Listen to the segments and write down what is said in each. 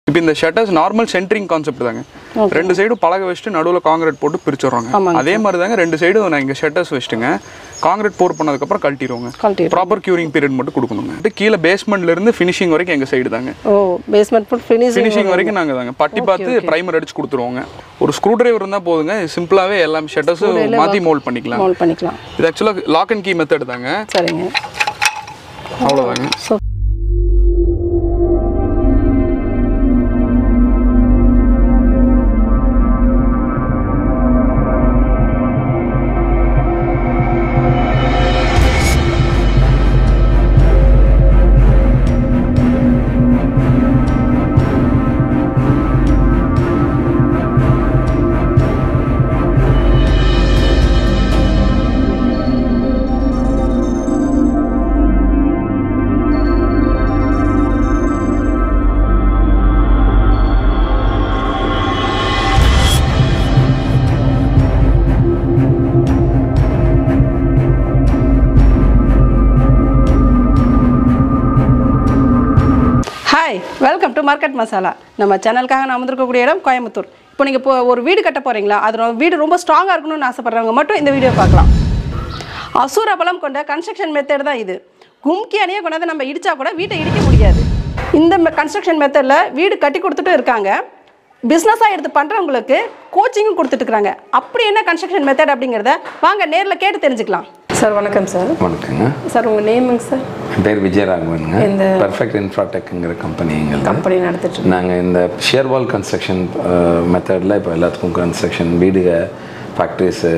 இப்போ இந்த shutters normal centring concept தாங்க ரெண்டு சைடும் பலகை வச்சுட்டு நடுவில் காங்கிரீட் போட்டு பிரிச்சுடுறாங்க ஆமாங்க அதே மாதிரி தாங்க ரெண்டு சைடும் நான் இங்கே ஷட்டர்ஸ் வச்சுட்டுங்க காங்கிரீட் போர் பண்ணதுக்கப்புறம் கழட்டிடுவோங்க கழட்டிடுவோம். ப்ராப்பர் க்யூரிங் பீரியட் மட்டும் கொடுக்கணுங்க இது கீழே பேஸ்மெண்ட்ல இருந்து ஃபினிஷிங் வரைக்கும் எங்கள் சைடு தாங்க ஓ பேஸ்மெண்ட் ஃபுல் ஃபினிஷிங் ஃபினிஷிங் வரைக்கும் நாங்கள் தாங்க பட்டி பார்த்து ப்ரைமர் அடிச்சு கொடுத்துருவோங்க ஒரு ஸ்க்ரூ டிரைவர் இருந்தால் போதுங்க சிம்பிளாகவே எல்லாம் ஷட்டர்ஸும் மாற்றி மோல்ட் பண்ணிக்கலாம் மோல் பண்ணிக்கலாம் இது ஆக்சுவலாக லாக் அண்ட் கீ மெத்தட் தாங்க சரிங்க அவ்வளோதாங்க so hi welcome to Market Masala நம்ம சேனலுக்காக நான் வந்திருக்கக்கூடிய இடம் கோயம்புத்தூர் இப்போ நீங்கள் இப்போ ஒரு வீடு கட்ட போகிறீங்களா அது ரொ- வீடு ரொம்ப ஸ்ட்ராங்காக இருக்கணும்னு ஆசைப்படுறவங்க மட்டும் இந்த வீடியோ பார்க்கலாம் அசூர பலம் கொண்ட கன்ஸ்ட்ரக்ஷன் மெத்தட் தான் இது கும்கி அணியை கொண்டாந்து நம்ம இடிச்சா கூட வீட்டை இடிக்க முடியாது இந்த கன்ஸ்ட்ரக்ஷன் மெத்தடில் வீடு கட்டி கொடுத்துட்டு இருக்காங்க பிஸ்னஸாக எடுத்து பண்ணுறவங்களுக்கு கோச்சிங்கும் கொடுத்துட்டு இருக்காங்க அப்படி என்ன கன்ஸ்ட்ரக்ஷன் மெத்தட் அப்படிங்கிறத வாங்க நேரில் கேட்டு தெரிஞ்சுக்கலாம் சார் வணக்கம் சார் வணக்கங்க சார் உங்கள் நேமுங்க சார் என் பேர் விஜயராகவனுங்க இந்த- பர்ஃபெக்ட் இன்ஃப்ராடெக்ங்கிற கம்பெனி எங்களுக்கு கம்பெனி நடத்திட்டு நாங்கள் இந்த ஷேர்வால் கன்ஸ்ட்ரக்ஷன் மெத்தடில் இப்போ எல்லாத்துக்கும் கன்ஸ்ட்ரக்ஷன் வீடுக ஃபேக்ட்ரிஸு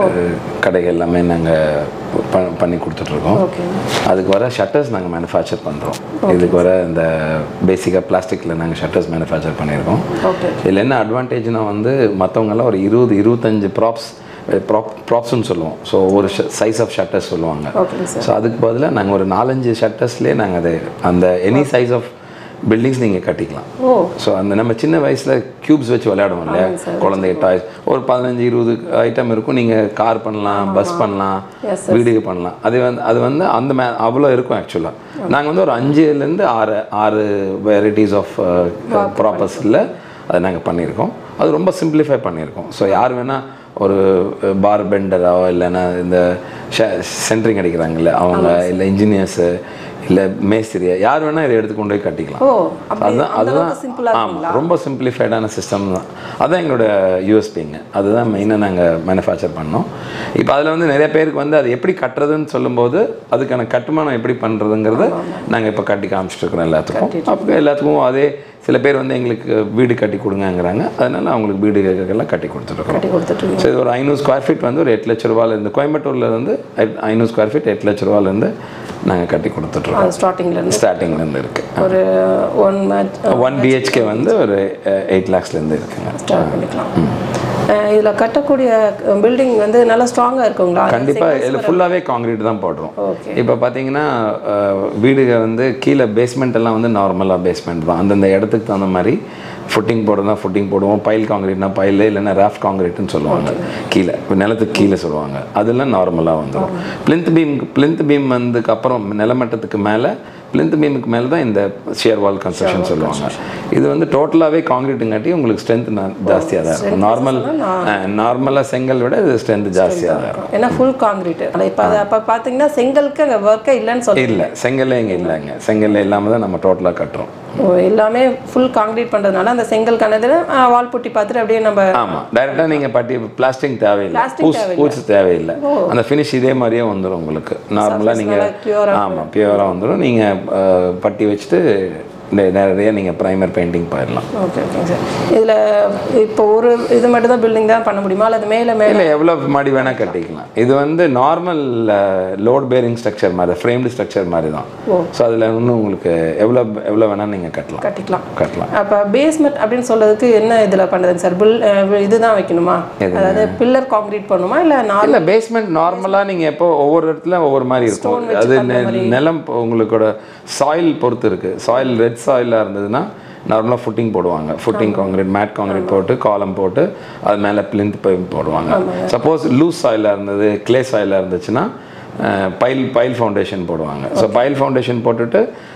கடைகள் எல்லாமே நாங்கள் பண்ணி கொடுத்துட்ருக்கோம் ஓகே அதுக்கு வர ஷட்டர்ஸ் நாங்கள் மேனுஃபேக்சர் பண்ணுறோம் இதுக்கு வர இந்த பேசிக்காக பிளாஸ்டிக்கில் நாங்கள் ஷட்டர்ஸ் மேனுஃபேக்சர் பண்ணியிருக்கோம் ஓகே இதில் என்ன அட்வான்டேஜ்னா வந்து மற்றவங்கெல்லாம் ஒரு இருபது இருபத்தஞ்சு ப்ராப்ஸ் ப்ராப் ப்ராப்ஸ்னு சொல்லுவோம் ஸோ ஒரு சைஸ் ஆஃப் ஷட்டர்ஸ் சொல்லுவாங்க ஓகேங்க சார் ஸோ அதுக்கு பதிலாக நாங்கள் ஒரு நாலஞ்சு ஷட்டர்ஸ்லேயே நாங்கள் அதை அந்த எனி சைஸ் ஆஃப் பில்டிங்ஸ் நீங்கள் கட்டிக்கலாம் ஓ ஸோ அந்த நம்ம சின்ன வயசில் க்யூப்ஸ் வச்சு விளையாடுவோம் இல்லையா குழந்தை டாய்ஸ் ஒரு பதினஞ்சு இருபது ஐட்டம் இருக்கும் நீங்கள் கார் பண்ணலாம் பஸ் பண்ணலாம் Yes, வீடுக்கு பண்ணலாம் அது வந்து அது வந்து அந்த மே அவ்வளோ இருக்கும் ஆக்சுவலாக நாங்கள் வந்து ஒரு அஞ்சுலேருந்து ஆறு ஆறு வெரைட்டிஸ் ஆஃப் ப்ராப்பர்ஸில் அதை நாங்கள் பண்ணியிருக்கோம் அது ரொம்ப சிம்பிளிஃபை பண்ணியிருக்கோம் ஸோ யார் வேணால் ஒரு பார் பெண்டரோ இல்லைன்னா இந்த சென்ட்ரிங் அடிக்கிறாங்கல்ல அவங்க இல்லை இன்ஜினியர்ஸு இல்லை மேஸ்திரியா யார் வேணால் இதை எடுத்து கொண்டு போய் கட்டிக்கலாம் ஓ அப்படி அதுதான் அந்த அதுதான் அளவுக்கு சிம்பிளாக ஆமாம் ரொம்ப சிம்பிளிஃபைடான சிஸ்டம் தான் அதுதான் எங்களோட யூஎஸ்பிங்க அதுதான் மெயினாக நாங்கள் மேனுஃபேக்சர் பண்ணோம் இப்போ அதில் வந்து நிறைய பேருக்கு வந்து அது எப்படி கட்டுறதுன்னு சொல்லும்போது அதுக்கான கட்டுமானம் எப்படி பண்ணுறதுங்கிறத நாங்கள் இப்போ கட்டி காமிச்சிட்டு இருக்கிறோம் எல்லாத்துக்கும் அப்போ எல்லாத்துக்கும் அதே சில பேர் வந்து எங்களுக்கு வீடு கட்டி கொடுங்கங்கிறாங்க அதனால அவங்களுக்கு வீடு எல்லாம் கட்டி கொடுத்துட்ருக்கோம் கட்டி கொடுத்துட்டு ஸோ இது ஒரு ஐநூறு ஸ்கொயர் ஃபீட் வந்து ஒரு எட்டு லட்ச ரூபாயிலேருந்து கோயம்புத்தூர்ல இருந்து ஐ- ஐநூறு ஸ்கொயர் ஃபீட் எட்டு லட்ச ரூபாயிலேருந்து நாங்கள் கட்டி கொடுத்துட்ருக்கோம் அது ஸ்டார்டிங்ல இருந்து ஸ்டார்டிங்லேருந்து இருக்குது ஒரு ஒன் மேட்ச் ஒன் பிஹெச்கே வந்து ஒரு எயிட் லேக்ஸ்லேருந்து இருக்குங்க ஸ்டார்ட் பண்ணிக்கலாம் அஹ் இதுல கட்டக்கூடிய பில்டிங் வந்து நல்லா ஸ்ட்ராங்கா இருக்குங்களா கண்டிப்பாக இதில் ஃபுல்லாகவே காங்கிரீட் தான் போடுறோம் ஓகே இப்போ பார்த்தீங்கன்னா அஹ், வீடுக வந்து கீழே பேஸ்மெண்ட் எல்லாம் வந்து நார்மலாக பேஸ்மெண்ட் தான் அந்தந்த இடத்துக்கு தகுந்த மாதிரி ஃபுட்டிங் போடுறதா ஃபுட்டிங் போடுவோம் பைல் காங்கிரீட்னா பைல் இல்லைன்னா ராஃப்ட் காங்கிரீட்னு சொல்லுவாங்க கீழே இப்ப நிலத்துக்கு கீழே சொல்லுவாங்க அதெல்லாம் நார்மலாக வந்துடும் பிளிந்த் பீம் பிளிந்த் பீம் வந்ததுக்கு அப்புறம் நிலமட்டத்துக்கு மேலே பிளிந்த் பீமுக்கு மேலே தான் இந்த ஷியர் வால் கன்ஸ்ட்ரக்ஷன் சொல்லுவாங்க இது வந்து டோட்டலாகவே காங்கிரீட்டுங்காட்டி உங்களுக்கு ஸ்ட்ரென்த் ஜாஸ்தியாக தான் இருக்கும் நார்மல் நார்மலாக செங்கல் விட இது ஸ்ட்ரென்த் ஜாஸ்தியாக தான் இருக்கும் ஏன்னா ஃபுல் காங்கிரீட் இப்போ அது அப்போ பார்த்தீங்கன்னா செங்கலுக்கு அங்கே ஒர்க்கே இல்லைன்னு சொல்லி இல்லை செங்கல்லே இங்கே இல்லைங்க செங்கல்ல இல்லாமல் தான் நம்ம டோட்டலாக கட்டுறோம் ஓ, எல்லாமே ஃபுல் காங்கிரீட் பண்ணுறதுனால அந்த செங்கல் கணதில் வால் புட்டி பார்த்துட்டு அப்படியே நம்ம ஆமாம் டைரெக்டாக நீங்கள் பட்டி பிளாஸ்டிக் தேவையில்லை Plastic பூஸ் பூச்சி தேவையில்லை அந்த ஃபினிஷ் இதே மாதிரியே வந்துடும் உங்களுக்கு நார்மலாக நீங்கள் நல்லா pure-ஆ ஆமாம் பியூராக வந்துடும் நீங்கள் பட்டி வச்சுட்டு நெ- நிறைய நீங்கள் ப்ரைமர் பெயிண்டிங் போயிடலாம் ஓகே ஓகே சார் இதில் இப்போ ஒரு இது மட்டும் தான் பில்டிங் தான் பண்ண முடியுமா அல்லது மேலே மேலே இல்லை எவ்வளோ மாடி வேணால் கட்டிக்கலாம் இது வந்து நார்மல் லோட் பேரிங் ஸ்ட்ரக்சர் மாதிரி ஃப்ரேம்டு ஸ்ட்ரக்சர் மாதிரி தான் ஸோ அதில் இன்னும் உங்களுக்கு எவ்வளோ எவ்வளோ வேணால் நீங்கள் கட்டலாம் கட்டிக்கலாம் கட்டலாம் அப்போ பேஸ்மெண்ட் அப்படின்னு சொல்றதுக்கு என்ன இதில் பண்ணுறதுங்க சார் பில் இதுதான் வைக்கணுமா அதாவது பில்லர் காங்கிரீட் பண்ணுமா இல்லை நார்மல் இல்ல பேஸ்மெண்ட் நார்மலா நீங்க எப்போ ஒவ்வொரு இடத்துல ஒவ்வொரு மாதிரி இருக்கும் அது நெ- நிலம் பொ- உங்களுக்கோட சாயில் பொறுத்து இருக்கு சாயில் ரெட் சாயிலா இருந்ததுன்னா நார்மலாக ஃபுட்டிங் போடுவாங்க ஃபுட்டிங் காங்கிரீட் மேட் காங்கிரீட் போட்டு காலம் போட்டு அது மேலே பிளிந்த் பைப் போடுவாங்க சப்போஸ் லூஸ் சாயிலாக இருந்தது க்ளே சாயிலாக இருந்துச்சுன்னா பைல் பைல் ஃபவுண்டேஷன் போடுவாங்க ஸோ பைல் ஃபவுண்டேஷன் போட்டுட்டு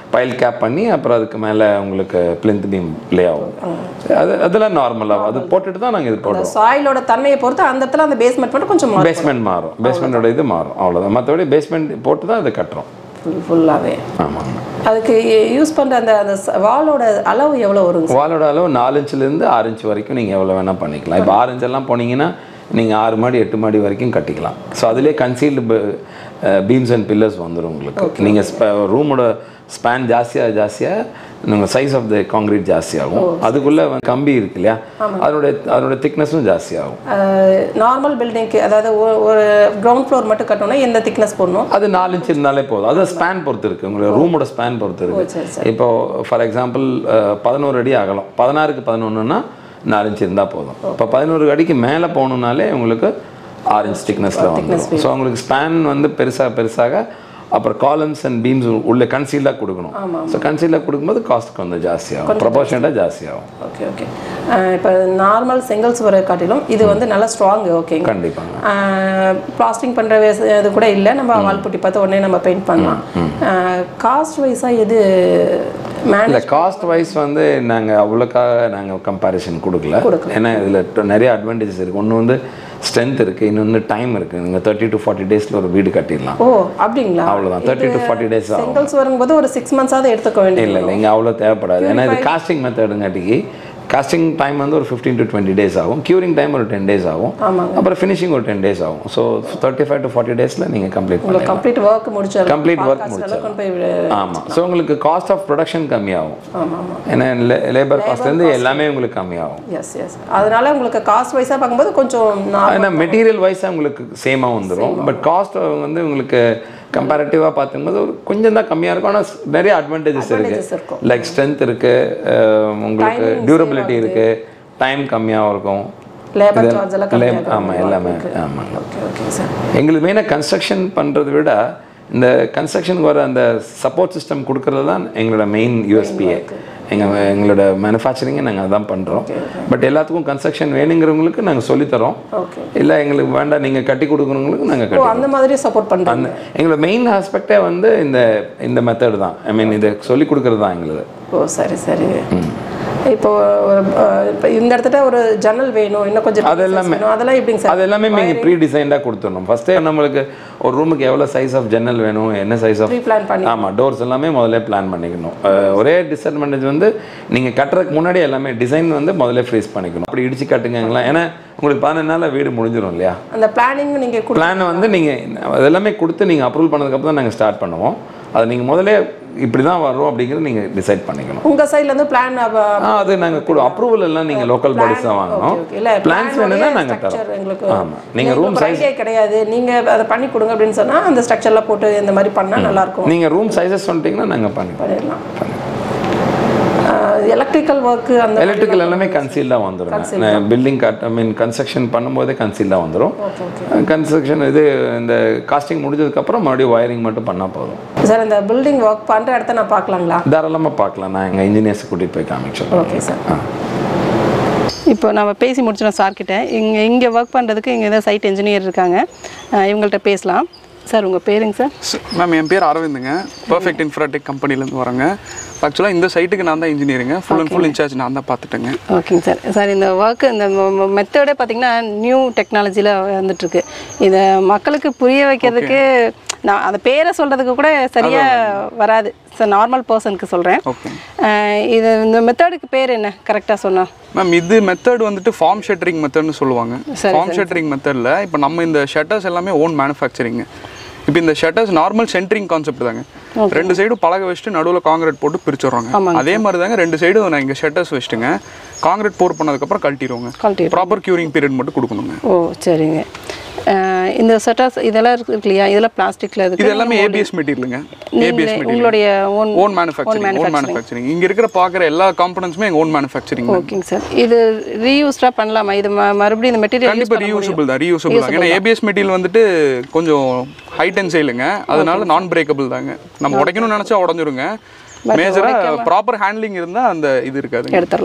பைல் கேப் பண்ணி அப்புறம் அதுக்கு மேலே உங்களுக்கு பிளிந்த் பீம் லே ஆகும் அது அதெல்லாம் நார்மலாக அது போட்டுட்டு தான் நாங்கள் இது போடுறோம் சாயிலோட தன்மையை பொறுத்து அந்த இடத்துல அந்த பேஸ்மெண்ட் மட்டும் கொஞ்சம் மாறும் பேஸ்மெண்ட் மாறும் பேஸ்மெண்ட்டோட இது மாறும் அவ்வளோதான் மற்றபடி பேஸ்மெண்ட் போட்டு தான் அதை கட்டுறோம் ஃபுல் ஃபுல்லாகவே ஆமாங்க அதுக்கு யூஸ் பண்ணுற அந்த அந்த வாலோட அளவு எவ்வளோ வருங்க வாலோட அளவு நாலு இன்ச்லேருந்து ஆறு இன்ச் வரைக்கும் நீங்கள் எவ்வளோ வேணால் பண்ணிக்கலாம் இப்போ ஆறு இன்ச்செல்லாம் போனீங்கன்னா நீங்கள் ஆறு மாடி எட்டு மாடி வரைக்கும் கட்டிக்கலாம் ஸோ அதிலே கன்சீல்டு பீம்ஸ் அண்ட் பில்லர்ஸ் வந்துடும் உங்களுக்கு நீங்கள் ரூமோட ஸ்பேன் ஜாஸ்தியாக ஜாஸ்தியாக நீங்கள் சைஸ் ஆஃப் த காங்கிரீட் ஜாஸ்தியாகும் அதுக்குள்ளே கம்பி இருக்கு இல்லையா அதனுடைய அதனுடைய திக்னஸும் ஜாஸ்தியாகும் நார்மல் பில்டிங்க்கு அதாவது ஒரு- ஒரு கிரவுண்ட் ஃப்ளோர் மட்டும் கட்டணும்னா எந்த திக்னஸ் போடணும் அது நாலு இன்ச் இருந்தாலே போதும் அது ஸ்பேன் பொறுத்து இருக்கு உங்களோட ரூமோட ஸ்பேன் பொறுத்து சரி, இருக்கு இப்போ ஃபார் எக்ஸாம்பிள் பதினோரு அடி அகலம் பதினாறுக்கு பதினொன்றுனா நாலு இன்ச் இருந்தால் போதும் இப்போ பதினோரு அடிக்கு மேலே போகணுன்னாலே உங்களுக்கு ஆறு இன்ச் திக்னஸில் வந்துடும் ஸோ உங்களுக்கு ஸ்பேன் வந்து பெருசாக பெருசாக அப்புறம் காலம்ஸ் அண்ட் பீம்ஸ் உள்ள கன்சீலாக கொடுக்கணும் ஸோ கன்சீலாக கொடுக்கும்போது காஸ்ட் கொஞ்சம் ஜாஸ்தியாகும் ப்ரொபோஷனட்டாக ஜாஸ்தியாகும் ஓகே ஓகே இப்போ நார்மல் செங்கல் சுவரை காட்டிலும் இது வந்து நல்லா ஸ்ட்ராங் ஓகேங்க கண்டிப்பாங்க பிளாஸ்டிங் பண்ணுற இது கூட இல்லை நம்ம வால் புட்டி பார்த்து உடனே நம்ம பெயிண்ட் பண்ணலாம் காஸ்ட் வைஸாக எது மேனேஜ் இல்லை காஸ்ட் வைஸ் வந்து நாங்கள் அவ்வளோக்காக நாங்கள் கம்பேரிசன் கொடுக்கல ஏன்னா இதில் நிறைய அட்வான்டேஜஸ் இருக்குது ஒன்று வந்து ஸ்ட்ரென்த் இருக்குது இன்னொன்று டைம் இருக்குது நீங்கள் தேர்ட்டி டு ஃபார்ட்டி டேஸில் ஒரு வீடு கட்டிடலாம் ஓ அப்படிங்களா அவ்வளோதான் தேர்ட்டி டு ஃபார்ட்டி டேஸ் ஆகும் செங்கல் சுவருங்கும் போது ஒரு சிக்ஸ் மந்த்ஸாவது எடுத்துக்க வேண்டியது இல்லை இல்லை இங்கே அவ்வளோ தேவைப்படாது ஏன்னா இது காஸ்டிங் மெத்தடுங்காட்டிக்கு காஸ்டிங் டைம் வந்து ஒரு ஃபிஃப்டீன் டு டுவெண்ட்டி டேஸ் ஆகும் க்யூரிங் டைம் ஒரு டென் டேஸ் ஆகும் அப்புறம் ஃபினிஷிங் ஒரு டென் டேஸ் ஆகும் so thirty five to forty டேஸில் நீங்கள் கம்ப்ளீட் பண்ணலாம் கம்ப்ளீட் ஒர்க் முடிச்சாலும் கம்ப்ளீட் ஒர்க் கொண்டு முடிச்சிடலாம் போய் விடு- ஆமாம் ஸோ உங்களுக்கு காஸ்ட் ஆஃப் ப்ரொடக்ஷன் கம்மியாகும் ஆமா ஆமா ஏன்னா லேபர் காஸ்ட்லேருந்து எல்லாமே உங்களுக்கு கம்மியாகும் எஸ் எஸ் அதனால உங்களுக்கு காஸ்ட் வைஸாக பார்க்கும்போது கொஞ்சம் நான் ஏன்னா மெட்டீரியல் வைஸாக உங்களுக்கு சேமாக வந்துடும் பட் காஸ்ட் வந்து உங்களுக்கு கம்பேரிட்டிவாக பார்த்துக்கும்போது ஒரு கொஞ்சம் தான் கம்மியாக இருக்கும் ஆனால் நிறைய அட்வான்டேஜஸ் Advantages இருக்குது இருக்கும். லைக் ஸ்ட்ரென்த் இருக்குது உங்களுக்கு டியூரபிலிட்டி இருக்குது டைம் கம்மியாகவும் இருக்கும் லேபர் சார்ஜ் எல்லாம் லே- கம்மியாக ஆமா எல்லாமே ஆமாங்க ஓகே ஓகே சார் எங்களுக்கு மெயினாக கன்ஸ்ட்ரக்ஷன் பண்ணுறதை விட இந்த கன்ஸ்ட்ரக்ஷனுக்கு வர அந்த சப்போர்ட் சிஸ்டம் கொடுக்கறது தான் எங்களோட மெயின் யூஎஸ்பிஏ எங்கள் எங்களோட மேனுஃபேக்சரிங்கை நாங்கள் அதான் பண்ணுறோம் பட் எல்லாத்துக்கும் கன்ஸ்ட்ரக்ஷன் வேணுங்கிறவங்களுக்கு நாங்கள் சொல்லித்தரோம் ஓகே இல்லை எங்களுக்கு வேண்டாம் நீங்கள் கட்டி கொடுக்குறவங்களுக்கு நாங்கள் ஓ கட்டி அந்த மாதிரி சப்போர்ட் பண்ணுறாங்க அந்த எங்களோட மெயின் ஆஸ்பெக்டே வந்து இந்த இந்த மெத்தட் தான் ஐ மீன் இதை சொல்லி கொடுக்கறது தான் எங்களுக்கு ஓ சரி சரி இப்போ ஒரு, அஹ், இப்போ இந்த இடத்துல ஒரு ஜன்னல் வேணும் இன்னும் கொஞ்சம் அது எல்லாமே- வேணும் அதெல்லாம் எப்படிங்க சார் அது எல்லாமே நீங்கள் ப்ரீ டிசைன்டாக கொடுத்துடணும் ஃபஸ்ட்டே நம்மளுக்கு ஒரு ரூமுக்கு எவ்வளோ சைஸ் ஆஃப் ஜன்னல் வேணும் என்ன சைஸ் ஆஃப் ப்ரீ பிளான் பண்ணி ஆமாம் டோர்ஸ் எல்லாமே முதல்ல பிளான் பண்ணிக்கணும் அஹ், ஒரே டிஸ்அட்வான்டேஜ் வந்து நீங்கள் கட்டுறதுக்கு முன்னாடி எல்லாமே டிசைன் வந்து முதல்ல ஃப்ரீஸ் பண்ணிக்கணும் அப்படி இடிச்சு கட்டுங்களா ஏன்னா உங்களுக்கு பதினஞ்சு நாளில் வீடு முடிஞ்சிடும் இல்லையா அந்த பிளானிங் நீங்கள் கொடு பிளானை வந்து நீங்கள் அதெல்லாமே கொடுத்து நீங்கள் அப்ரூவல் பண்ணதுக்கப்புறம் தான் நாங்கள் ஸ்டார்ட் பண்ணுவோம் அதை நீங்கள் முதல்ல இப்படி தான் வரும் அப்படிங்கிறத நீங்கள் டிசைட் பண்ணிக்கணும் உங்கள் சைட்லேருந்து பிளான் ஆ அது நாங்கள் கொடு அப்ரூவல் எல்லாம் நீங்கள் லோக்கல் பாடிஸ் தான் வாங்கணும் இல்லை பிளான்ஸ் வேணும்னா நாங்கள் தரோம் எங்களுக்கு ஆமாம் நீங்கள் ரூம் ரூம் ஐடியா கிடையாது நீங்கள் அதை பண்ணி கொடுங்க அப்படின்னு சொன்னால் அந்த ஸ்ட்ரக்சர்லாம் போட்டு இந்த மாதிரி பண்ணால் நல்லாயிருக்கும் நீங்கள் ரூம் சைஸஸ் சொல்லிட்டீங்கன்னா நாங்கள் பண்ணி பண்ணிடலாம் எலக்ட்ரிக்கல் ஒர்க்கு அந்த எலக்ட்ரிக்கல் எல்லாமே கன்சீல்டாக வந்துடும் பில்டிங் கட் ஐ மீன் கன்ஸ்ட்ரக்ஷன் பண்ணும்போதே கன்சீல்டாக வந்துடும் ஓகே ஓகே கன்ஸ்ட்ரக்ஷன் இது இந்த காஸ்டிங் முடிஞ்சதுக்கப்புறம் மறுபடியும் ஒயரிங் மட்டும் பண்ணால் போதும் சார் இந்த பில்டிங் ஒர்க் பண்ணுற இடத்த நான் பார்க்கலாங்களா தாராளமாக பார்க்கலாம் நான் எங்கள் இன்ஜினியர்ஸ் கூட்டிகிட்டு போய் காமிச்சோம் ஓகே சார் ஆ இப்போ நம்ம பேசி முடிச்சிடும் சார்கிட்ட இங்கே இங்கே ஒர்க் பண்ணுறதுக்கு இங்கே ஏதாவது சைட் இன்ஜினியர் இருக்காங்க அஹ் இவங்கள்ட்ட பேசலாம் சார் உங்கள் பேருங்க சார் மேம் என் பேர் அரவிந்துங்க பர்ஃபெக்ட் இன்ஃப்ராடெக் கம்பெனிலேருந்து வரேங்க ஆக்சுவலாக இந்த சைட்டுக்கு நான் தான் இன்ஜினியரிங்க ஃபுல் அண்ட் ஃபுல் இன்சார்ஜ் நான் தான் பார்த்துட்டேங்க ஓகேங்க சார் சார் இந்த ஒர்க்கு இந்த மெத்தடே பார்த்தீங்கன்னா நியூ டெக்னாலஜியில் வந்துட்டுருக்கு இதை மக்களுக்கு புரிய வைக்கிறதுக்கு நான் அந்த பேரை சொல்கிறதுக்கு கூட சரியாக வராது சார் நார்மல் பர்சனுக்கு சொல்கிறேன் ஓகே இது இந்த மெத்தடுக்கு பேர் என்ன கரெக்டாக சொன்னா மேம் இது மெத்தட் வந்துட்டு ஃபார்ம் ஷட்டரிங் மெத்தட்னு சொல்லுவாங்க சரி, ஃபார்ம் ஷட்டரிங் மெத்தடில் இப்போ நம்ம இந்த ஷட்டர்ஸ் எல்லாமே ஓன் மேனுஃபேக்சரிங் இப்போ இந்த ஷட்டர்ஸ் நார்மல் சென்ட்ரிங் கான்செப்ட் தாங்க ரெண்டு சைடும் பலகை வச்சுட்டு நடுவில் காங்கிரீட் போட்டு பிரிச்சிடுறாங்க அதே மாதிரி தாங்க ரெண்டு சைடும் நான் இங்கே ஷட்டர்ஸ் வச்சுட்டுங்க காங்கிரீட் போர் பண்ணதுக்கப்புறம் கழட்டிடுவோங்க கழட்டிடுவோம். ப்ராப்பர் க்யூரிங் பீரியட் மட்டும் கொடுக்கணுங்க ஓ சரிங்க அஹ் இந்த செட்டாஸ் இதெல்லாம் இருக்கு இல்லையா இதெல்லாம் பிளாஸ்டிக்கில் இது இருக்கு எல்லாமே ஏபிஎஸ் மெட்டீரியலுங்க ஏபிஎஸ் நீங்களே மெட்டீரியல் உங்களுடைய own own manufacturing own manufacturing இங்க இருக்கிற பார்க்குற எல்லா காம்பனன்ட்ஸுமே எங்க ஓன் மேனுஃபேக்சரிங் ஓகேங்க சார் இது ரீயூஸ்டாக பண்ணலாமா இது ம- மறுபடியும் இந்த மெட்டீரியல் கண்டிப்பா ரீயூசபிள் தான் ரீயூசபிள் தான் ஏன்னா ஏபிஎஸ் மெட்டீரியல் வந்துட்டு கொஞ்சம் ஹை டென்சைலுங்க அதனால நான் பிரேக்கபிள் தாங்க நம்ம உடைக்கணும்னு நினைச்சா உடஞ்சிருங்க மேஜரா ப்ராப்பர் ஹேண்ட்லிங் இருந்தா அந்த இது இருக்காதுங்க எடுத்துடலாம்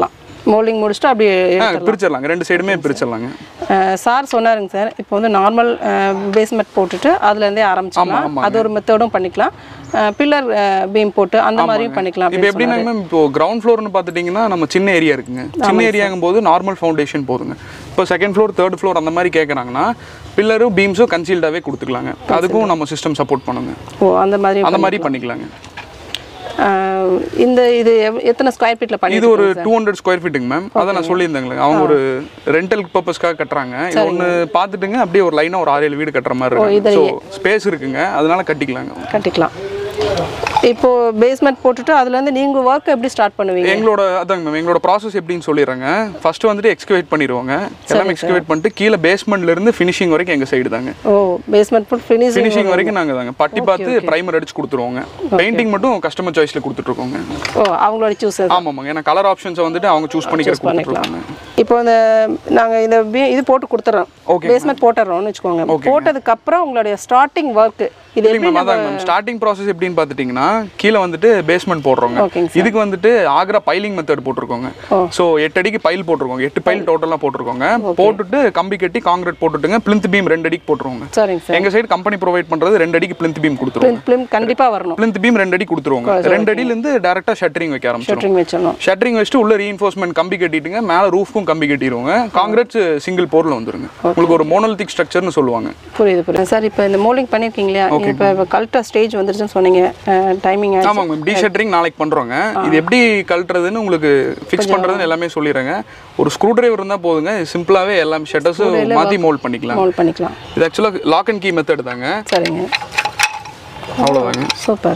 மோல்டிங் முடிச்சுட்டு அப்படியே ஆ, பிரிச்சிடலாங்க ரெண்டு சைடுமே பிரிச்சிடலாங்க சார் சொன்னாருங்க சார் இப்போ வந்து நார்மல் பேஸ்மெண்ட் போட்டுட்டு அதுலேருந்தே ஆரம்பிச்சிக்கலாம் அது ஒரு மெத்தடும் பண்ணிக்கலாம் பில்லர் பீம் போட்டு அந்த மாதிரியும் பண்ணிக்கலாம் இப்போ அப்படின்னு எப்படின்னா மேம் இப்போ கிரவுண்ட் ஃப்ளோர்னு பார்த்துட்டிங்கன்னா நம்ம சின்ன ஏரியா இருக்குங்க சின்ன ஏரியாங்கும் போது நார்மல் ஃபவுண்டேஷன் போதுங்க இப்போ செகண்ட் ஃப்ளோர் தேர்ட் ஃப்ளோர் அந்த மாதிரி கேட்குறாங்கன்னா பில்லரும் பீம்ஸும் கன்சீல்டாகவே கொடுத்துக்கலாங்க அதுக்கும் நம்ம சிஸ்டம் சப்போர்ட் பண்ணுங்க ஓ அந்த மாதிரி அந்த மாதிரி பண்ணிக்கலாங்க அஹ், இந்த இது எவ்- எத்தனை ஸ்கொயர் ஃபீட்டில் பண்ணி இது ஒரு டூ ஹண்ட்ரட் ஸ்கொயர் ஃபீட்டுங்க மேம் அதை நான் சொல்லியிருந்தேங்களே அவங்க ஒரு ரெண்டல் பர்பஸ்க்காக கட்டுறாங்க இது ஒன்று பார்த்துட்டுங்க அப்படியே ஒரு லைனாக ஒரு ஆறு ஏழு வீடு கட்டுற மாதிரி இருக்கு ஸோ ஸ்பேஸ் இருக்குங்க அதனால கட்டிக்கலாங்க கட்டிக்கலாம் இப்போ பேஸ்மெண்ட் போட்டுட்டு அதுலேருந்து நீங்கள் ஒர்க் எப்படி ஸ்டார்ட் பண்ணுவீங்க எங்களோட அதாங்க மேம் எங்களோட ப்ராசஸ் எப்படின்னு சொல்லிடுறேங்க ஃபர்ஸ்ட் வந்துட்டு எக்ஸ்கவேட் பண்ணிடுவோங்க எல்லாம் எக்ஸ்கவேட் பண்ணிட்டு கீழே பேஸ்மெண்ட்ல இருந்து ஃபினிஷிங் வரைக்கும் எங்க சைடு தாங்க ஓ பேஸ்மெண்ட் போட்டு ஃபினிஷிங் ஃபினிஷிங் வரைக்கும் நாங்க தாங்க பட்டி பார்த்து பிரைமர் அடிச்சு கொடுத்துருவோங்க பெயிண்டிங் மட்டும் கஸ்டமர் சாய்ஸ்ல கொடுத்துட்டு இருக்கோங்க ஓ அவங்களோட சூஸ் ஆமாமாங்க ஏன்னா கலர் ஆப்ஷன்ஸை வந்துட்டு அவங்க சூஸ் பண்ணிக்கிற கொடுத்துருக்காங்க இப்போ இந்த நாங்கள் இந்த பி- இது போட்டு கொடுத்துறோம் பேஸ்மெண்ட் போட்டுறோம்னு வச்சுக்கோங்க போட்டதுக்கு அப்புறம் உங்களுடைய ஸ்டார்டிங் ஒர்க் இது இல்லைங்க மேம் அதாங்க மேம் ஸ்டார்டிங் ப்ராசஸ் எப்படின்னு பார்த்துட்டிங்கன்னா கீழே வந்துட்டு பேஸ்மெண்ட் போடுறோங்க ஓகேங்க இதுக்கு வந்துட்டு ஆக்ரா பைலிங் மெத்தட் போட்டிருக்கோங்க ஸோ எட்டு அடிக்கு பைல் போட்டிருக்கோங்க எட்டு பைல் டோட்டலாக போட்டிருக்கோங்க போட்டுட்டு கம்பி கட்டி காங்கிரீட் போட்டுட்டுங்க பிளிந்த் பீம் ரெண்டு அடிக்கு போட்டுருவோங்க சரிங்க சார் எங்க சைடு கம்பெனி ப்ரொவைட் பண்றது ரெண்டு அடிக்கு பிளிந்த் பீம் கொடுத்துருவோம் ஃபிலிம் கண்டிப்பாக வரணும் பிளிந்த் பீம் ரெண்டு அடி கொடுத்துருவாங்க ரெண்டு அடியில இருந்து டேரக்டா ஷட்டரிங் வைக்க ஆரம்பிச்சிடும் ஷட்டரிங் வச்சிடணும் ஷட்டரிங் வச்சுட்டு உள்ள ரீஇன்ஃபோர்ஸ்மெண்ட் கம்பி கட்டிட்டுங்க மேல ரூஃப்க்கும் கம்பி கட்டிடுவாங்க காங்கிரீட் சிங்கிள் போர்ல வந்துருங்க உங்களுக்கு ஒரு மோனோலித்திக் ஸ்ட்ரக்சர்னு சொல்லுவாங்க புரியுது புரியுது சார் இப்போ இந்த மோல்டிங் பண்ணியிருக்கீங்க இல்லையா இப்போ இப்போ கல்ட்டா ஸ்டேஜ் வந்துருச்சுன்னு சொன்னீங்க டைமிங் ஆமாங்க மேம் டி ஷட்டரிங் நாளைக்கு பண்றோங்க இது எப்படி கழட்டுறதுன்னு உங்களுக்கு ஃபிக்ஸ் பண்றதுன்னு எல்லாமே சொல்லிடுறேங்க ஒரு ஸ்க்ரூ டிரைவர் இருந்தா போதுங்க சிம்பிளாவே எல்லாமே ஷட்டர்ஸும் மாத்தி மோல்ட் பண்ணிக்கலாம் மோல்ட் பண்ணிக்கலாம் இது ஆக்சுவலாக லாக் அண்ட் கீ மெத்தட் தாங்க சரிங்க அவ்வளோதாங்க சூப்பர்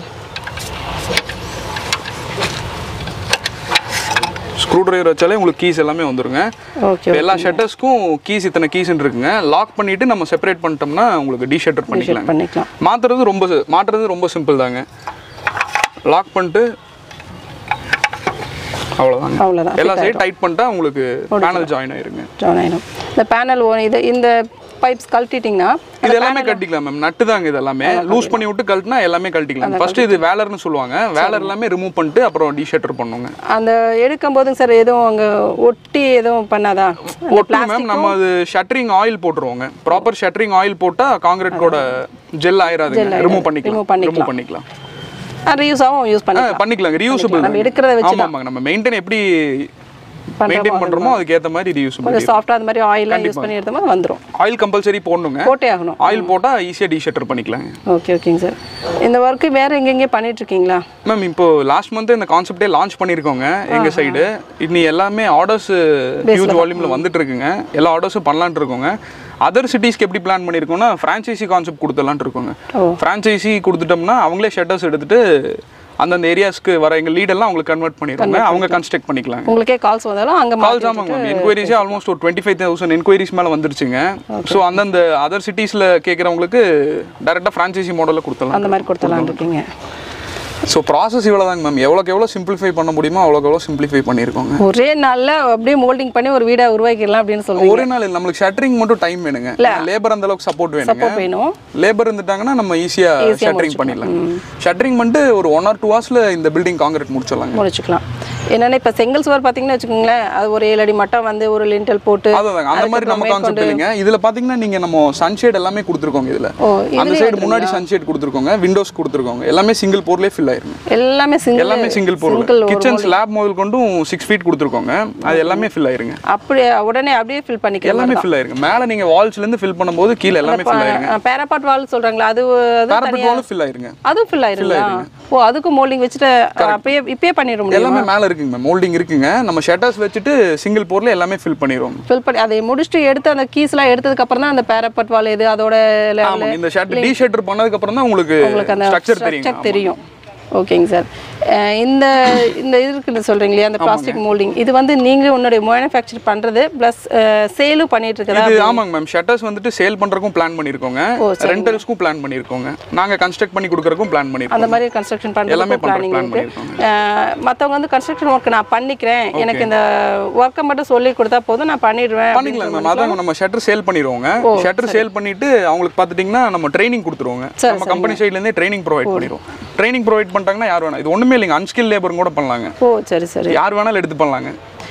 ஸ்க்ரூ டிரைவர் வச்சாலே உங்களுக்கு கீஸ் எல்லாமே வந்துருங்க ஓகே இப்போ எல்லா ஷட்டர்ஸ்க்கும் கீஸ் இத்தனை கீஸ்ன்னு இருக்குங்க லாக் பண்ணிட்டு நம்ம செப்பரேட் பண்ணிட்டோம்னா உங்களுக்கு டி ஷட்டர் பண்ணிக்கலாம் பண்ணிக்கலாம் மாத்துறது ரொம்ப சி- மாட்டுறது ரொம்ப சிம்பிள் தாங்க லாக் பண்ணிட்டு அவ்வளோதாங்க அவ்வளோதான் எல்லா சைடும் டைட் பண்ணிட்டா உங்களுக்கு பேனல் ஜாயின் ஆயிருங்க ஜாயின் ஆயிடும் இந்த பேனல் இது இந்த பைப்ஸ் கழட்டிட்டிங்கன்னா இது எல்லாமே கழட்டிக்கலாம் மேம் நட்டு தாங்க இது எல்லாமே லூஸ் பண்ணி விட்டு கழட்டினா எல்லாமே கழட்டிக்கலாம் ஃபர்ஸ்ட் இது வேலர்னு சொல்லுவாங்க வேலர் எல்லாமே ரிமூவ் பண்ணிட்டு அப்புறம் டி ஷட்டர் பண்ணுங்க அந்த எடுக்கும் போதுங்க சார் எதுவும் அங்கே ஒட்டி எதுவும் பண்ணாதா ஒட்டு மேம் நம்ம அது ஷட்டரிங் ஆயில் போட்டுருவோங்க ப்ராப்பர் ஷட்டரிங் ஆயில் போட்டா காங்கிரீட்டோட ஜெல் ஆயிராதுங்க ரிமூவ் பண்ணிக்கலாம் remove பண்ணிக்கலாம். ரிமூவ் பண்ணிக்கலாம் ரீயூஸாகவும் யூஸ் ஆ, பண்ணிக்கலாம் பண்ணிக்கலாங்க ரீயூசபிள் நம்ம எடுக்கிறத வச்சு ஆமா ஆமாங்க நம்ம மெயின்டைன் எப்படி பண்றோமோ மெயின்டைன் பண்றோமோ அதுக்கு ஏத்த மாதிரி ரீயூசபிள் கொஞ்சம் சாஃப்டாக அது மாதிரி ஆயிலாம் யூஸ் பண்ணி எடுத்தோம்னா வந்துடும் ஆயில் கம்பல்சரி போடணுங்க போட்டே ஆகணும் ஆயில் போட்டா ஈஸியா டி ஷட்டர் பண்ணிக்கலாங்க ஓகே ஓகேங்க சார் இந்த ஒர்க்கு வேற எங்கெங்கே பண்ணிட்டு இருக்கீங்களா மேம் இப்போ லாஸ்ட் மந்த் இந்த கான்செப்டே லான்ச் பண்ணியிருக்கோங்க எங்க சைடு இன்னி எல்லாமே ஆர்டர்ஸ் ஹியூஜ் வால்யூம்ல வந்துட்டு இருக்குங்க எல்லா ஆர்டர்ஸும் பண்ணலான்ட்டு இருக்கோங்க அதர் சிட்டிஸ்க்கு எப்படி பிளான் பண்ணியிருக்கோம்னா ஃப்ரான்ச்சைசி கான்செப்ட் கொடுத்துலான்ட்டு இருக்கோங்க ஃப்ரான்ச்சைசி கொடுத்துட்டோம்னா அவங்களே ஷட்டர்ஸ் எடுத்துட்டு அந்தந்த ஏரியாஸ்க்கு வர எங்க லீடெல்லாம் அவங்களுக்கு கன்வெர்ட் பண்ணிடுவாங்க அவங்க கன்ஸ்ட்ரக்ட் பண்ணிக்கலாங்க உங்களுக்கே கால்ஸ் வந்தாலும் அங்கே கால்ஸ் ஆமாங்க மேம் என்கொயரிஸே ஆல்மோஸ்ட் ஒரு டுவெண்ட்டி ஃபைவ் தௌசண்ட் என்கொயரிஸ் மேலே வந்துருச்சுங்க ஸோ அந்தந்த அதர் சிட்டிஸில் கேட்குறவங்களுக்கு டேரெக்டாக ஃப்ரான்ச்சைசி மாடலில் கொடுத்துடலாம் அந்த மாதிரி கொடுத்துலான்னு இருக்கீங்க ஸோ ப்ராசஸ் இவ்வளோதாங்க மேம் எவ்வளோக்கு எவ்வளோ சிம்பிளிஃபை பண்ண முடியுமோ அவ்வளோக்கு எவ்வளோ சிம்பிளிஃபை பண்ணியிருக்கோங்க ஒரே நாள்ல அப்படியே மோல்டிங் பண்ணி ஒரு வீடை உருவாக்கிடலாம் அப்படின்னு சொல்றீங்க ஒரே நாள் இல்ல, நம்மளுக்கு ஷட்டரிங் மட்டும் டைம் வேணுங்க லேபர் அந்த அளவுக்கு சப்போர்ட் வேணுங்க சப்போர்ட் வேணும் லேபர் இருந்துட்டாங்கன்னா நம்ம ஈஸியா ஷட்டரிங் பண்ணிடலாம் ஷட்டரிங் பண்ணிட்டு ஒரு ஒன் ஆர் டூ ஹவர்ஸ்ல இந்த பில்டிங் காங்கிரீட் முடிச்சிடலாங்க முடிச்சுக்கலாம் என்னன்னா இப்போ செங்கல் சுவர் பார்த்தீங்கன்னு வச்சுக்கோங்களேன் அது ஒரு ஏழு அடி மட்டம் வந்து ஒரு லிண்டல் போட்டு அதான் அந்த மாதிரி நம்ம கான்செப்ட் இல்லைங்க இதுல பாத்தீங்கன்னா நீங்க நம்ம சன்ஷேட் எல்லாமே கொடுத்துருக்கோங்க இதுல ஓ அந்த சைடு முன்னாடி சன்ஷேட் கொடுத்துருக்கோங்க விண்டோஸ் கொடுத்துருக்கோங்க எல்லாமே சிங்கிள் போர்லயே ஃபில் ஆயிருங்க எல்லாமே சிங்கிள் எல்லாமே சிங்கிள் போர் single ஒரு கிச்சன் ஸ்லாப் முதல் கொண்டும் சிக்ஸ் ஃபீட் கொடுத்துருக்கோங்க அது எல்லாமே ஃபில் ஆயிருங்க அப்படியே உடனே அப்படியே ஃபில் பண்ணிக்கலாம் எல்லாமே ஃபில் ஆயிருங்க மேல நீங்க வால்ஸ்ல இருந்து ஃபில் பண்ணும்போது கீழே எல்லாமே ஃபில் ஆயிருங்க பேராபாட் வால் சொல்றாங்களா அது அது பேரபெட் வாலும் ஃபில் ஆயிருங்க அதுவும் ஃபில் ஆயிருங்களா ஓ அதுக்கும் மோல்டிங் வச்சுட்டு அப்பயே இப்பயே பண்ணிட முடியும் எல்லாமே மேல இருக்குங்க மேம் மோல்டிங் இருக்குங்க நம்ம ஷட்டர்ஸ் வச்சுட்டு சிங்கிள் போர்ல எல்லாமே ஃபில் பண்ணிடுவோம் ஃபில் பண்ணி அதை முடிச்சுட்டு எடுத்து அந்த கீஸ்லாம் எடுத்ததுக்கு அப்புறம் தான் அந்த பேராபாட் வால் எது அதோட level, ஆமா இந்த ஷட்டர் டி ஷட்டர் பண்ணதுக்கு அப்புறம் தான் உங்களுக்கு உங்களுக்கு அந்த ஸ்ட்ரக்சர் ஸ்ட்ரக்சர் தெரியும் தெரியும் ஓகேங்க சார் இந்த இந்த இது இருக்குன்னு சொல்றீங்க இல்லையா அந்த பிளாஸ்டிக் மோல்டிங் இது வந்து நீங்க உன்னுடைய மேனுஃபேக்சர் பண்றது ப்ளஸ் சேலும் பண்ணிட்டு இருக்கதா இது ஆமாங்க மேம் ஷட்டர்ஸ் வந்துட்டு சேல் பண்றதுக்கும் பிளான் பண்ணிருக்கோங்க ரெண்டல்ஸ்க்கும் பிளான் பண்ணிருக்கோங்க நாங்க கன்ஸ்ட்ரக்ட் பண்ணி கொடுக்கறதுக்கும் பிளான் பண்ணிருக்கோம் அந்த மாதிரி கன்ஸ்ட்ரக்ஷன் எல்லாமே பண்ணுறது பண்றதுக்கு பிளானிங் பிளான் இருக்கு பண்ணிருக்கோங்க மற்றவங்க வந்து கன்ஸ்ட்ரக்ஷன் ஒர்க் நான் பண்ணிக்கிறேன் எனக்கு இந்த ஒர்க்கை மட்டும் சொல்லி கொடுத்தா போதும் நான் பண்ணிடுவேன் பண்ணிக்கலாம் மேம் அதான் நம்ம ஷட்டர் சேல் பண்ணிடுவோங்க ஷட்டர் சேல் பண்ணிட்டு அவங்களுக்கு பார்த்துட்டிங்கன்னா நம்ம ட்ரைனிங் கொடுத்துருவோங்க நம்ம கம்பெனி சைட்ல இருந்தே ட்ரைனிங் ப்ரொவைட் பண்ணிடுவோம் ட்ரைனிங் ப்ரொவைட் பண்ணிட்டாங்கன்னா யார் வேணா இது ஒண்ணுமே இல்லைங்க அன்ஸ்கில் லேபரும் கூட பண்ணலாங்க ஓ சரி சரி யார் வேணாலும் எடுத்து பண்ணலாங்க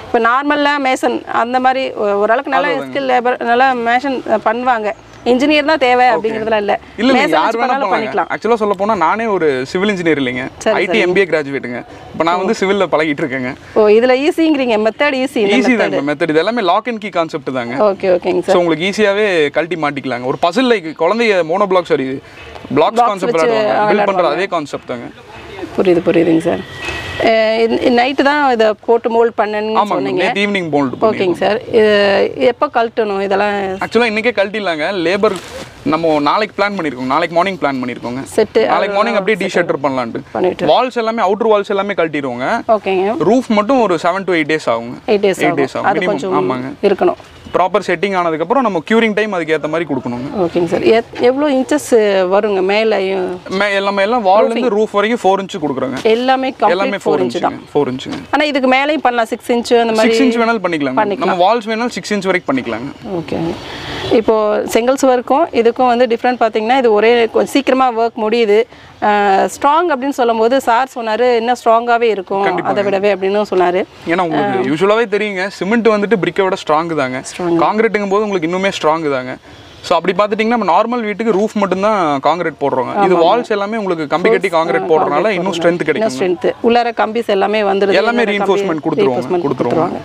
இப்போ நார்மலாக மேசன் அந்த மாதிரி ஒ- ஓரளவுக்கு நல்ல ஸ்கில் லேபர் நல்லா மேஷன் பண்ணுவாங்க இன்ஜினியர் தான் தேவை அப்படிங்கிறதுலாம் இல்லை இல்ல இல்ல மேசன் யார் வச்சு வேணா பண்ணாலும் பண்ணலாம் பண்ணிக்கலாம் ஆக்சுவலா சொல்ல போனா நானே ஒரு சிவில் இன்ஜினியர் இல்லைங்க ஐடி எம்பிஏ கிராஜுவேட்டுங்க இப்போ நான் வந்து சிவில்ல பழகிட்டு இருக்கேங்க ஓ இதில் ஈஸிங்கிறீங்க மெத்தட் ஈஸி ஈஸி தான் மெத்தட் இது எல்லாமே லாக் அண்ட் கீ கான்செப்ட் தாங்க ஓகே ஓகேங்க சார் ஸோ உங்களுக்கு ஈஸியாவே கழட்டி மாட்டிக்கலாங்க ஒரு பசில் லைக் குழந்தைய mono block sorry blocks concept விளையாடுவாங்க பில்ட் பண்ற அதே கான்செப்ட் தாங்க புரியுது புரியுதுங்க சார் நைட்டு தான் இதை போட்டு மோல்ட் பண்ணணும்னு ஆமாங்க சொன்னீங்க நேற்று ஈவினிங் போல்டு ஓகேங்க சார் எப்போ கழட்டணும் இதெல்லாம் ஆக்சுவலாக இன்னைக்கே கழட்டிடலாங்க லேபர் நம்ம நாளைக்கு பிளான் பண்ணியிருக்கோம் நாளைக்கு மார்னிங் பிளான் பண்ணியிருக்கோங்க செட்டு நாளைக்கு மார்னிங் அப்படியே டி ஷர்ட்டர் பண்ணலான்ட்டு பண்ணிட்டு வால்ஸ் எல்லாமே அவுட்டர் வால்ஸ் எல்லாமே கழட்டிடுவோங்க ஓகேங்க ரூஃப் மட்டும் ஒரு செவன் டு எயிட் டேஸ் ஆகுங்க எயிட் டேஸ் எயிட் டேஸ் ஆகும் ஆகும் அது மினிமம் கொஞ்சம் ஆமாங்க இருக்கணும் ப்ராப்பர் செட்டிங் ஆனதுக்கப்புறம் நம்ம க்யூரிங் டைம் அதுக்கு ஏற்ற மாதிரி கொடுக்கணுங்க ஓகேங்க சார் எவ்வளோ இன்ச்சஸ் வருங்க மேலேயும் மே- எல்லாமே எல்லாம் வால்ல இருந்து ரூஃப் வரைக்கும் ஃபோர் இன்ச் கொடுக்குறோங்க எல்லாமே எல்லாமே கம்ப்ளீட் ஃபோர் ஃபோர் இன்ச்சு தான் இன்ச்சுங்க ஃபோர் இன்ச்சுங்க ஆனால் இதுக்கு மேலேயும் பண்ணலாம் சிக்ஸ் இன்ச்சு அந்த மாதிரி சிக்ஸ் இன்ச் வேணாலும் பண்ணிக்கலாங்க நம்ம வால்ஸ் வேணாலும் சிக்ஸ் இன்ச் வரைக்கும் பண்ணிக்கலாங்க ஓகே இப்போ செங்கல் சுவருக்கும் இதுக்கும் வந்து டிஃப்ரெண்ட் பார்த்தீங்கன்னா இது ஒரே கொஞ்சம் சீக்கிரமாக ஒர்க் முடியுது ஸ்ட்ராங் அப்படின்னு சொல்லும்போது சார் சொன்னார் இன்னும் ஸ்ட்ராங்காகவே இருக்கும் அதை விடவே அப்படின்னு சொன்னார் ஏன்னா உங்களுக்கு யூஸ்வலாகவே தெரியுங்க சிமெண்ட் வந்துட்டு பிரிக்கை விட ஸ்ட்ராங் தாங்க காங்கிரீட்டுங்கும் போது உங்களுக்கு இன்னுமே ஸ்ட்ராங் தாங்க ஸோ அப்படி பார்த்துட்டிங்கன்னா நம்ம நார்மல் வீட்டுக்கு ரூஃப் மட்டும்தான் காங்கிரீட் போடுறோங்க இது வால்ஸ் எல்லாமே உங்களுக்கு கம்பி கட்டி காங்கிரீட் போடுறதுனால இன்னும் ஸ்ட்ரென்த் இன்னும் கிடைக்கும் ஸ்ட்ரென்த்து உள்ளார கம்பிஸ் எல்லாமே வந்துருது எல்லாமே உள்ளார கம்பி- reinforcement கொடுத்துருவாங்க, reinforcement கொடுத்துருவாங்க.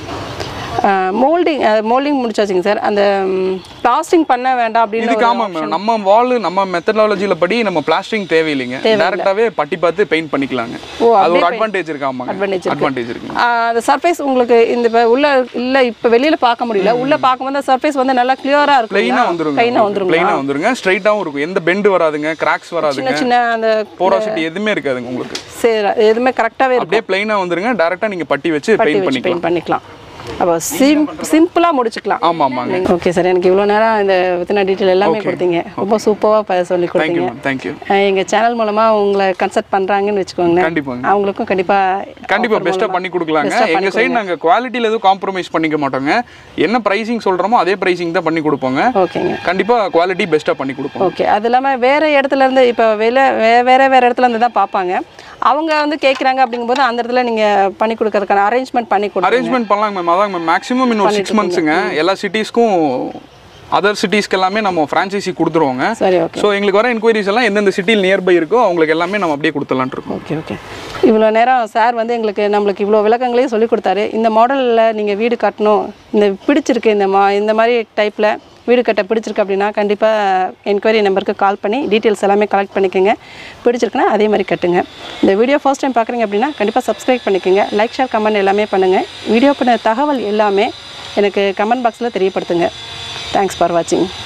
மோல்டிங் மோல்டிங் முடிச்சாச்சுங்க சார் அந்த பிளாஸ்டிங் பண்ண வேண்டாம் அப்படின்னு இதுக்கு ஆமாம் நம்ம வால் நம்ம மெத்தடாலஜியில் படி நம்ம பிளாஸ்டிங் தேவையில்லைங்க டேரெக்டாகவே பட்டி பார்த்து பெயிண்ட் பண்ணிக்கலாங்க ஓ, அது ஒரு அட்வான்டேஜ் இருக்கு ஆமாங்க Advantage இருக்கு. அட்வான்டேஜ் இருக்குங்க ஆஹ் அந்த சர்ஃபேஸ் உங்களுக்கு இந்த இப்ப உள்ள இல்ல இப்ப வெளியில பார்க்க முடியல உள்ள பார்க்கும்போது அந்த சர்ஃபேஸ் வந்து நல்லா கிளியரா இருக்கும் பிளைனா வந்துருங்க பிளைனா வந்துருங்க பிளைனா வந்துருங்க ஸ்ட்ரைட்டாவும் இருக்கும் எந்த பெண்டு வராதுங்க கிராக்ஸ் வராதுங்க சின்ன சின்ன அந்த போராசிட்டி எதுவுமே இருக்காதுங்க உங்களுக்கு சரி எதுவுமே கரெக்டாகவே இருக்கும் அப்படியே பிளைனா வந்துருங்க டைரக்டா நீங்க பட்டி வச்சு பட்டி பெயிண்ட் வச்சு பண்ணிக்கலாம் பெயிண்ட் பண்ணிக்கலாம் அப்போ சிம் சிம்பிளா முடிச்சுக்கலாம் ஆமா ஆமாங்க ஓகே சார் எனக்கு இவ்வளோ நேரம் இந்த வித்தின டீட்டெயில் எல்லாமே கொடுத்தீங்க ரொம்ப சூப்பராக சொல்லி தேங்க்யூ கொடுத்தீங்க மேம் தேங்க்யூ அஹ் எங்க சேனல் மூலமா உங்களை கன்சல்ட் பண்றாங்கன்னு வச்சுக்கோங்களேன் கண்டிப்பாங்க அவங்களுக்கும் கண்டிப்பா கண்டிப்பா பெஸ்ட்டாக பண்ணி கொடுக்கலாங்க எங்க சைடு நாங்க குவாலிட்டியில எதுவும் காம்ப்ரமைஸ் பண்ணிக்க மாட்டோங்க என்ன பிரைசிங் சொல்றோமோ அதே பிரைசிங் தான் பண்ணி கொடுப்போங்க ஓகேங்க கண்டிப்பா குவாலிட்டி பெஸ்ட்டாக பண்ணி கொடுப்போம் ஓகே அது இல்லாமல் வேறு இடத்துல இருந்து இப்போ வெளில வே வேறு வேறு இடத்துல இருந்து தான் பார்ப்பாங்க அவங்க வந்து கேட்குறாங்க அப்படிங்கும்போது அந்த இடத்துல நீங்கள் பண்ணி கொடுக்கறதுக்கான அரேஞ்ச்மெண்ட் பண்ணி கொடுங்க அரேஞ்ச்மெண்ட் பண்ணலாங்க மேம் அதாங்க மேம் மேக்ஸிமம் இன்னும் சிக்ஸ் மந்த்ஸுங்க எல்லா சிட்டிஸ்க்கும் அதர் சிட்டிஸ்க்கு எல்லாமே நம்ம ஃப்ரான்ச்சைசி கொடுத்துருவோங்க சரி ஓகே ஸோ எங்களுக்கு வர என்கொயரிஸ் எல்லாம் எந்தெந்த சிட்டியில் நியர்பை இருக்கோ அவங்களுக்கு எல்லாமே நம்ம அப்படியே கொடுத்துலான் இருக்கோம் ஓகே ஓகே இவ்வளோ நேரம் சார் வந்து எங்களுக்கு நம்மளுக்கு இவ்வளோ விளக்கங்களையும் சொல்லி கொடுத்தாரு இந்த மாடலில் நீங்கள் வீடு கட்டணும் இந்த பிடிச்சிருக்கு இந்த மா இந்த மாதிரி டைப்பில் வீடு கட்ட பிடிச்சிருக்கு அப்படின்னா கண்டிப்பாக என்கொயரி நம்பருக்கு கால் பண்ணி டீட்டெயில்ஸ் எல்லாமே கலெக்ட் பண்ணிக்கோங்க பிடிச்சிருக்குன்னா அதே மாதிரி கட்டுங்க இந்த வீடியோ ஃபர்ஸ்ட் டைம் பார்க்குறீங்க அப்படின்னா கண்டிப்பாக சப்ஸ்கிரைப் பண்ணிக்கோங்க லைக் ஷேர் கமெண்ட் எல்லாமே பண்ணுங்கள் வீடியோ பண்ண தகவல் எல்லாமே எனக்கு கமெண்ட் பாக்ஸில் தெரியப்படுத்துங்க தேங்க்ஸ் ஃபார் வாட்சிங்